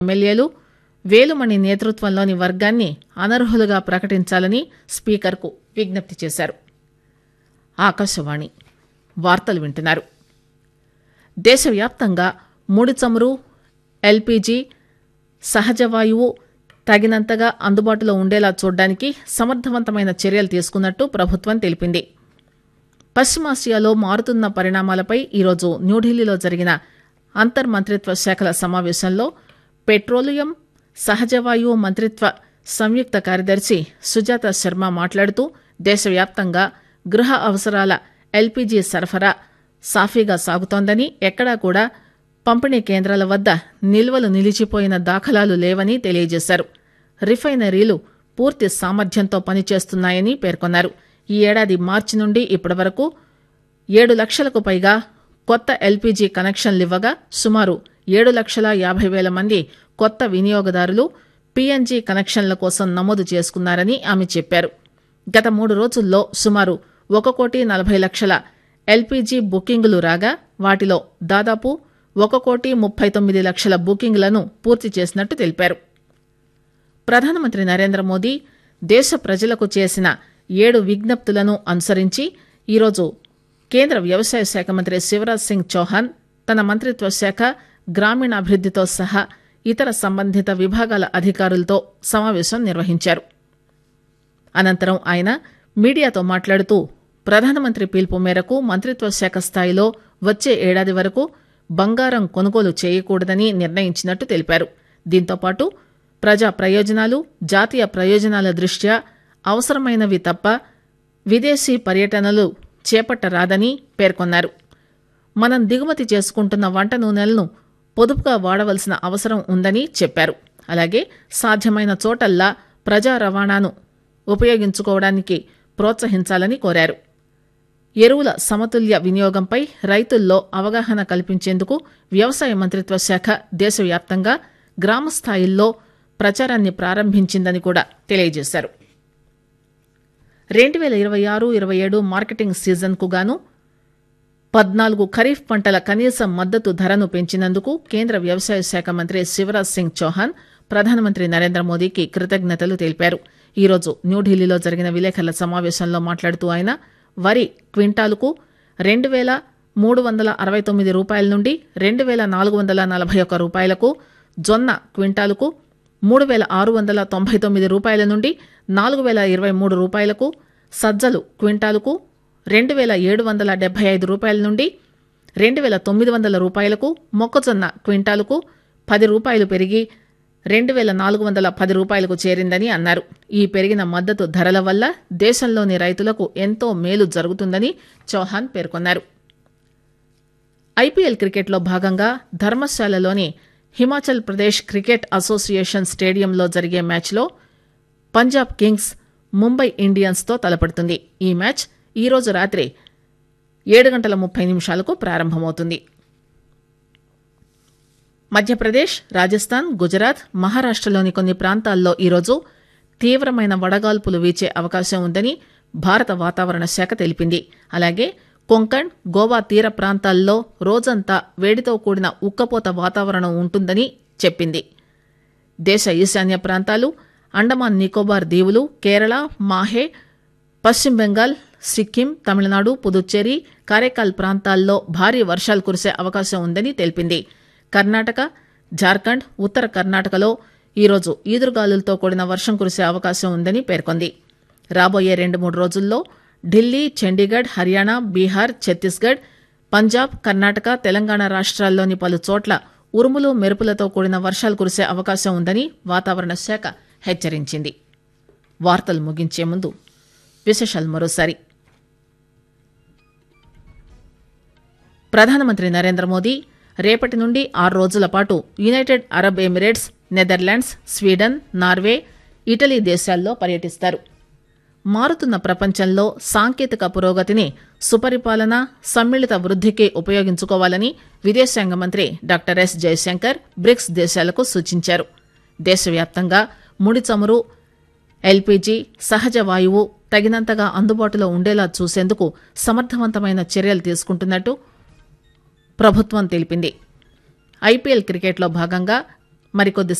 ఎమ్మెల్యేలు వేలుమణి నేతృత్వంలోని వర్గాన్ని అనర్హులుగా ప్రకటించాలని స్పీకర్కు విజ్ఞప్తి చేశారు ఆకాశవాణి వార్తలు వింటున్నారు దేశవ్యాప్తంగా ముడి చమురు ఎల్పీజీ సహజ వాయువు తగినంతగా అందుబాటులో ఉండేలా చూడడానికి సమర్థవంతమైన చర్యలు తీసుకున్నట్టు ప్రభుత్వం తెలిపింది పశ్చిమాసియాలో మారుతున్న పరిణామాలపై ఈరోజు న్యూఢిల్లీలో జరిగిన అంతర్మంత్రిత్వ శాఖల సమావేశంలో పెట్రోలియం సహజ వాయువు మంత్రిత్వ సంయుక్త కార్యదర్శి సుజాత శర్మ మాట్లాడుతూ దేశవ్యాప్తంగా గృహ అవసరాల ఎల్పీజీ సరఫరా సాఫీగా సాగుతోందని ఎక్కడా కూడా పంపిణీ కేంద్రాల వద్ద నిల్వలు నిలిచిపోయిన దాఖలాలు లేవని తెలియజేశారు రిఫైనరీలు పూర్తి సామర్థ్యంతో పనిచేస్తున్నాయని పేర్కొన్నారు ఈ ఏడాది మార్చి నుండి ఇప్పటి వరకు ఏడు లక్షలకు పైగా కొత్త ఎల్పీజీ కనెక్షన్లివ్వగా సుమారు ఏడు లక్షల యాభై వేల మంది కొత్త వినియోగదారులు పీఎన్జీ కనెక్షన్ల కోసం నమోదు చేసుకున్నారని ఆమె చెప్పారు గత మూడు రోజుల్లో సుమారు ఒక కోటి నలభై లక్షల ఎల్పీజీ బుకింగులు రాగా వాటిలో దాదాపు ఒక కోటి ముప్పై తొమ్మిది లక్షల బుకింగ్లను పూర్తి చేసినట్టు తెలిపారు ప్రధానమంత్రి నరేంద్ర మోదీ దేశ ప్రజలకు చేసిన ఏడు విజ్ఞప్తులను అనుసరించి ఈరోజు కేంద్ర వ్యవసాయ శాఖ మంత్రి శివరాజ్ సింగ్ చౌహాన్ తన మంత్రిత్వ శాఖ గ్రామీణాభివృద్దితో సహా ఇతర సంబంధిత విభాగాల అధికారులతో సమావేశం నిర్వహించారు అనంతరం ఆయన మీడియాతో మాట్లాడుతూ ప్రధానమంత్రి పిలుపు మేరకు మంత్రిత్వ శాఖ స్థాయిలో వచ్చే ఏడాది వరకు బంగారం కొనుగోలు చేయకూడదని నిర్ణయించినట్టు తెలిపారు దీంతోపాటు ప్రజా ప్రయోజనాలు జాతీయ ప్రయోజనాల దృష్ట్యా అవసరమైనవి తప్ప విదేశీ పర్యటనలు చేపట్టరాదని పేర్కొన్నారు మనం దిగుమతి చేసుకుంటున్న వంట నూనెలను పొదుపుగా వాడవలసిన అవసరం ఉందని చెప్పారు అలాగే సాధ్యమైన చోటల్లా ప్రజా రవాణాను ఉపయోగించుకోవడానికి ప్రోత్సహించాలని కోరారు ఎరువుల సమతుల్య వినియోగంపై రైతుల్లో అవగాహన కల్పించేందుకు వ్యవసాయ మంత్రిత్వ శాఖ దేశవ్యాప్తంగా గ్రామ స్థాయిల్లో ప్రచారాన్ని ప్రారంభించిందని కూడా తెలియజేశారు రెండు వేల ఇరవై ఆరు ఇరవై ఏడు మార్కెటింగ్ సీజన్కు గాను పద్నాలుగు ఖరీఫ్ పంటల కనీస మద్దతు ధరను పెంచినందుకు కేంద్ర వ్యవసాయ శాఖ మంత్రి శివరాజ్ సింగ్ చౌహాన్ ప్రధానమంత్రి నరేంద్ర మోదీకి కృతజ్ఞతలు తెలిపారు ఈరోజు న్యూఢిల్లీలో జరిగిన విలేకరుల సమావేశంలో మాట్లాడుతూ ఆయన వరి క్వింటాలుకు రెండు వేల మూడు వందల అరవై తొమ్మిది రూపాయల నుండి రెండు వేల నాలుగు వందల నలభై ఒక్క రూపాయలకు జొన్న క్వింటాలుకు మూడు వేల ఆరు వందల తొంభై తొమ్మిది రూపాయల నుండి నాలుగు వేల ఇరవై మూడు రూపాయలకు సజ్జలు క్వింటాలుకు రెండు వేల ఏడు వందల డెబ్బై ఐదు రూపాయల నుండి రెండు వేల తొమ్మిది వందల రూపాయలకు మొక్కజొన్న క్వింటాలుకు పది రూపాయలు పెరిగి రెండు వేల నాలుగు వందల పది రూపాయలకు చేరిందని అన్నారు ఈ పెరిగిన మద్దతు ధరల వల్ల దేశంలోని రైతులకు ఎంతో మేలు జరుగుతుందని చౌహాన్ పేర్కొన్నారు ఐపీఎల్ క్రికెట్లో భాగంగా ధర్మశాలలోని హిమాచల్ ప్రదేశ్ క్రికెట్ అసోసియేషన్ స్టేడియంలో జరిగే మ్యాచ్లో పంజాబ్ కింగ్స్ ముంబై ఇండియన్స్తో తలపడుతుంది ఈ మ్యాచ్ ఈరోజు రాత్రి ఏడు గంటల ముప్పై నిమిషాలకు ప్రారంభమవుతుంది మధ్యప్రదేశ్ రాజస్థాన్ గుజరాత్ మహారాష్టలోని కొన్ని ప్రాంతాల్లో ఈరోజు తీవ్రమైన వడగాల్పులు వీచే అవకాశం ఉందని భారత వాతావరణ శాఖ తెలిపింది అలాగే కొంకణ్ గోవా తీర ప్రాంతాల్లో రోజంతా వేడితో కూడిన ఉక్కపోత వాతావరణం ఉంటుందని చెప్పింది దేశ ఈశాన్య ప్రాంతాలు అండమాన్ నికోబార్ దీవులు కేరళ మాహే పశ్చిమ బెంగాల్ సిక్కిం తమిళనాడు పుదుచ్చేరి కారైకాల్ ప్రాంతాల్లో భారీ వర్షాలు కురిసే అవకాశం ఉందని తెలిపింది కర్ణాటక జార్ఖండ్ ఉత్తర కర్ణాటకలో ఈరోజు ఈదురుగాలులతో కూడిన వర్షం కురిసే అవకాశం ఉందని పేర్కొంది రాబోయే రెండు మూడు రోజుల్లో ఢిల్లీ చండీగఢ్ హర్యానా బీహార్ ఛత్తీస్గఢ్ పంజాబ్ కర్ణాటక తెలంగాణ రాష్ట్రాల్లోని పలు చోట్ల ఉరుములు మెరుపులతో కూడిన వర్షాలు కురిసే అవకాశం ఉందని వాతావరణ శాఖ హెచ్చరించింది వార్తలు ముగించే ముందు విశేషాలు మరోసారి ప్రధానమంత్రి నరేంద్ర మోదీ రేపటి నుండి ఆరు రోజుల పాటు United Arab Emirates Netherlands Sweden Norway Italy దేశాల్లో పర్యటిస్తారు మారుతున్న ప్రపంచంలో సాంకేతిక పురోగతిని సుపరిపాలన సమ్మిళిత వృద్ధికి ఉపయోగించుకోవాలని విదేశాంగ మంత్రి డాక్టర్ ఎస్ జయశంకర్ బ్రిక్స్ దేశాలకు సూచించారు దేశవ్యాప్తంగా ముడి చమురు ఎల్పీజీ సహజ వాయువు తగినంతగా అందుబాటులో ఉండేలా చూసేందుకు సమర్థవంతమైన చర్యలు తీసుకుంటున్నట్టు ప్రభుత్వం తెలిపింది ఐపీఎల్ క్రికెట్లో భాగంగా మరికొద్ది